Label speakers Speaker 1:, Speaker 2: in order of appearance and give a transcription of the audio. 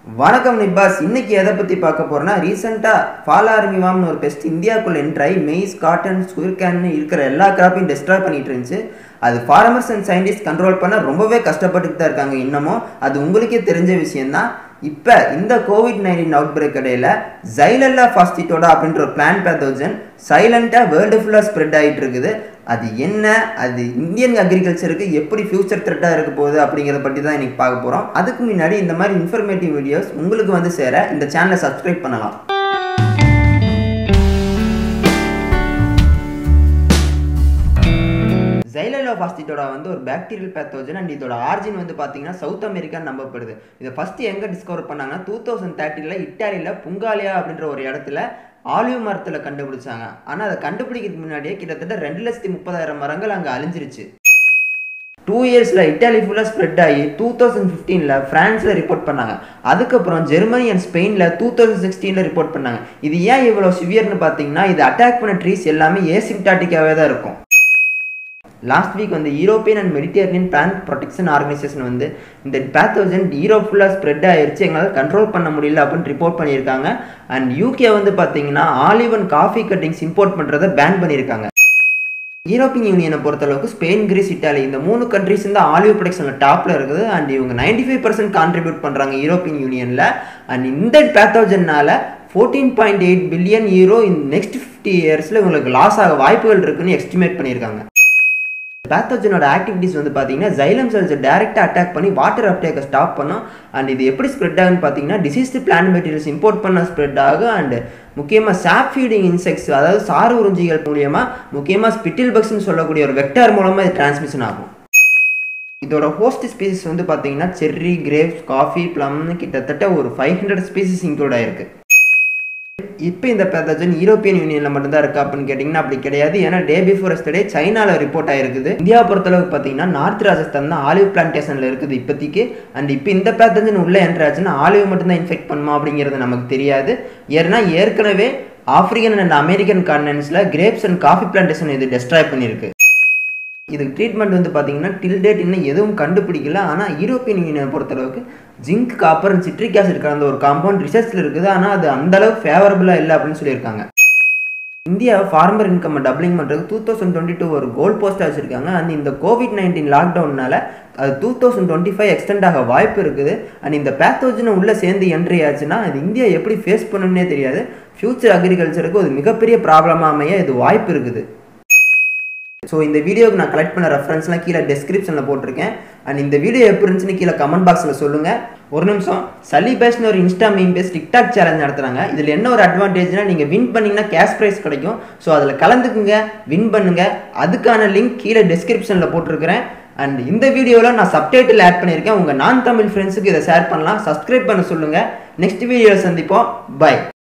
Speaker 1: வணக்கம் நிப்பாஸ் இன்னைக்கு எதை பற்றி பார்க்க போறோம்னா ரீசெண்டாக ஃபால் ஆர்மிவாம்னு ஒரு பெஸ்ட் இந்தியாவுக்குள்ள என்ட்ராய் மெய்ஸ் காட்டன் சுகர்கேன்னு இருக்கிற எல்லா கிராப்பையும் டெஸ்ட்ராய் பண்ணிட்டு இருந்துச்சு அது ஃபார்மர்ஸ் அண்ட் சயின்டிஸ்ட் கண்ட்ரோல் பண்ண ரொம்பவே கஷ்டப்பட்டுட்டு தான் இருக்காங்க இன்னமும் அது உங்களுக்கே தெரிஞ்ச விஷயம்தான் இப்போ இந்த கோவிட் நைன்டீன் அவுட் பிரேக் இடையில ஜைலல்லா ஃபாஸ்டிட்டோட அப்படின்ற ஒரு பிளான் பேத்தோஜன் சைலண்டாக வேர்ல்டு ஃபுல்லாக ஸ்ப்ரெட் ஆகிட்டு இருக்குது அது என்ன அது இந்தியன் அக்ரிகல்ச்சருக்கு எப்படி ஃபியூச்சர் த்ரெட்டாக இருக்க போகுது அப்படிங்கிறத பற்றி தான் இன்னைக்கு பார்க்க போகிறோம் அதுக்கு முன்னாடி இந்த மாதிரி இன்ஃபர்மேட்டிவ் வீடியோஸ் உங்களுக்கு வந்து சேர இந்த சேனலை சப்ஸ்கிரைப் பண்ணலாம் ஜைலலோ பாஸ்டிட்டோட வந்து ஒரு பாக்டீரியல் பேத்தோஜன் அண்ட் இதோட ஆர்ஜின் வந்து பார்த்தீங்கன்னா சவுத் அமெரிக்கான்னு நம்பப்படுது இதை ஃபஸ்ட்டு எங்கே டிஸ்கவர் பண்ணாங்கன்னா டூ தௌசண்ட் தேர்ட்டியில் இட்டாலியில் புங்காலியா அப்படின்ற ஒரு இடத்துல ஆலிவ் மரத்தில் கண்டுபிடிச்சாங்க ஆனால் அதை கண்டுபிடிக்கிறதுக்கு முன்னாடியே கிட்டத்தட்ட ரெண்டு லட்சத்தி முப்பதாயிரம் மரங்கள் அங்கே அழிஞ்சிருச்சு டூ இயர்ஸில் இட்டாலி ஃபுல்லாக ஸ்ப்ரெட் ஆகி டூ தௌசண்ட் ஃபிஃப்டீனில் ஃப்ரான்ஸில் ரிப்போர்ட் பண்ணாங்க அதுக்கப்புறம் ஜெர்மனி அண்ட் ஸ்பெயினில் டூ தௌசண்ட் சிக்ஸ்டீனில் ரிப்போர்ட் பண்ணாங்க இது ஏன் இவ்வளோ சிவியர்னு பார்த்தீங்கன்னா இது அட்டாக் பண்ண ட்ரீஸ் எல்லாமே ஏசிம்டாட்டிக்காகவே தான் இருக்கும் லாஸ்ட் வீக் வந்து European and Mediterranean plant protection organisation வந்து இந்த பேத்தோஜன் யூரோப் ஃபுல்லாக ஸ்ப்ரெட் ஆயிருச்சு எங்களால் கண்ட்ரோல் பண்ண முடியல அப்படின்னு ரிப்போர்ட் பண்ணியிருக்காங்க அண்ட் யூகே வந்து பார்த்தீங்கன்னா olive and coffee cuttings import பண்ணுறதை பேன் பண்ணியிருக்காங்க யூரோப்பியன் யூனியனை பொறுத்தளவுக்கு ஸ்பெயின் கிரீஸ் இட்டாலி இந்த மூணு கண்ட்ரிஸ் வந்து ஆலிவ் ப்ரொடக்ஷனில் டாப்பில் இருக்குது அண்ட் இவங்க நைன்டி ஃபைவ் பர்சன்ட் கான்ட்ரிபியூட் பண்ணுறாங்க யூரோப்பியன் யூனியனில் அண்ட் இந்த பேத்தோஜனால் fourteen point eight billion euro இந்த நெக்ஸ்ட் ஃபிஃப்டி இயர்ஸில் இவங்களுக்கு லாஸ் ஆக வாய்ப்புகள் இருக்குன்னு எஸ்டிமேட் பண்ணியிருக்காங்க பேத்தோஜனோட ஆக்டிவிட்டிஸ் வந்து பார்த்தீங்கன்னா ஜைலம் செல்ஸை டேரெக்டாக அட்டாக் பண்ணி வாட்டர் அப்டேக்கை ஸ்டாப் பண்ணும் அண்ட் இது எப்படி ஸ்ப்ரெட் ஆகுன்னு பார்த்தீங்கன்னா டிசீஸ்டு பிளான்ட் மெட்டீரியல்ஸ் இம்போர்ட் பண்ண ஸ்ப்ரெட் ஆகும் அண்ட் முக்கியமாக சாப் ஃபீடிங் இன்செக்ட்ஸ் அதாவது சாறு உறிஞ்சிகள் மூலியமாக முக்கியமாக ஸ்பிட்டில் பக்ஸ்னு சொல்லக்கூடிய ஒரு வெக்டார் மூலமாக இது டிரான்ஸ்மிஷன் ஆகும் இதோட ஹோஸ்ட் ஸ்பீசிஸ் வந்து பார்த்தீங்கன்னா செர்ரி கிரேப்ஸ் காஃபி ப்ளம்னு கிட்டத்தட்ட ஒரு ஃபைவ் ஹண்ட்ரட் ஸ்பீசிஸ் இன்க்ளூட் ஆயிருக்கு இப்போ இந்த பேத்தஜன் யூரோப்பியன் யூனியனில் மட்டும்தான் இருக்கா அப்படின்னு கேட்டிங்கன்னா அப்படி கிடையாது ஏன்னா டே பிஃபோர் எஸ்டே சைனாவில் ரிப்போர்ட் ஆயிருக்குது இந்தியா பொறுத்தளவுக்கு பார்த்தீங்கன்னா நார்த் ராஜஸ்தான் தான் ஆலிவ் பிளான்டேஷனில் இருக்குது இப்போதைக்கு அண்ட் இப்போ இந்த பேத்தஜன் உள்ளே என்ட்ரு ஆச்சுன்னா ஆலிவ் மட்டும்தான் இன்ஃபெக்ட் பண்ணுமா அப்படிங்கிறது நமக்கு தெரியாது ஏன்னா ஏற்கனவே ஆப்பிரிக்கன் அண்ட் அமெரிக்கன் கான்டினென்ட்ஸில் கிரேப்ஸ் அண்ட் காஃபி பிளான்டேஷன் இது டெஸ்ட்ராய் பண்ணியிருக்கு இதுக்கு ட்ரீட்மெண்ட் வந்து பார்த்தீங்கன்னா டில் டேட் இன்னும் எதுவும் கண்டுபிடிக்கல ஆனால் யூரோப்பியன் யூனியனை பொறுத்தளவுக்கு zinc copper and citric acid கலந்த ஒரு காம்பவுண்ட் ரிசர்ச்சில் இருக்குது ஆனால் அது அந்தளவுக்கு ஃபேவரபுளாக இல்லை அப்படின்னு சொல்லியிருக்காங்க இந்தியா ஃபார்மர் இன்கம் டபுளிங் பண்ணுறதுக்கு டூ தௌசண்ட் டுவெண்ட்டி டூ ஒரு கோல் போஸ்ட்டாக வச்சுருக்காங்க அண்ட் இந்த கோவிட் நைன்டீன் லாக்டவுன்னால அது two thousand twenty five extend ஆக வாய்ப்பு இருக்குது அண்ட் இந்த பேத்தோஜனை உள்ளே சேர்ந்து என்ட்ரி ஆச்சுன்னா அது இந்தியா எப்படி ஃபேஸ் பண்ணணும்னே தெரியாது ஃப்யூச்சர் அக்ரிகல்ச்சருக்கு ஒரு மிகப்பெரிய ப்ராப்ளமாக அமைய இது வாய்ப்பு இருக்குது ஸோ இந்த வீடியோக்கு நான் கலெக்ட் பண்ண ரெஃபரன்ஸ்லாம் கீழே டெஸ்கிரிப்ஷனில் போட்டிருக்கேன் அண்ட் இந்த வீடியோ எப்படி இருந்துச்சுன்னு கீழே கமெண்ட் பாக்ஸில் சொல்லுங்கள் ஒரு நிமிஷம் சலி பேஸ்னு ஒரு இன்ஸ்டா மீம் பேஸ் டிக்டாக் சேலஞ்ச் நடத்துகிறாங்க இதில் என்ன ஒரு அட்வான்டேஜ்னா நீங்கள் வின் பண்ணிங்கன்னா கேஷ் ப்ரைஸ் கிடைக்கும் ஸோ அதில் கலந்துக்குங்க வின் பண்ணுங்க அதுக்கான லிங்க் கீழே டெஸ்கிரிப்ஷனில் போட்டிருக்கிறேன் அண்ட் இந்த வீடியோவில் நான் சப்டைட்டில் ஆட் பண்ணியிருக்கேன் உங்கள் நான் தமிழ் ஃப்ரெண்ட்ஸுக்கு இதை ஷேர் பண்ணலாம் சப்ஸ்கிரைப் பண்ண சொல்லுங்கள் நெக்ஸ்ட் வீடியோவில் சந்திப்போம் பை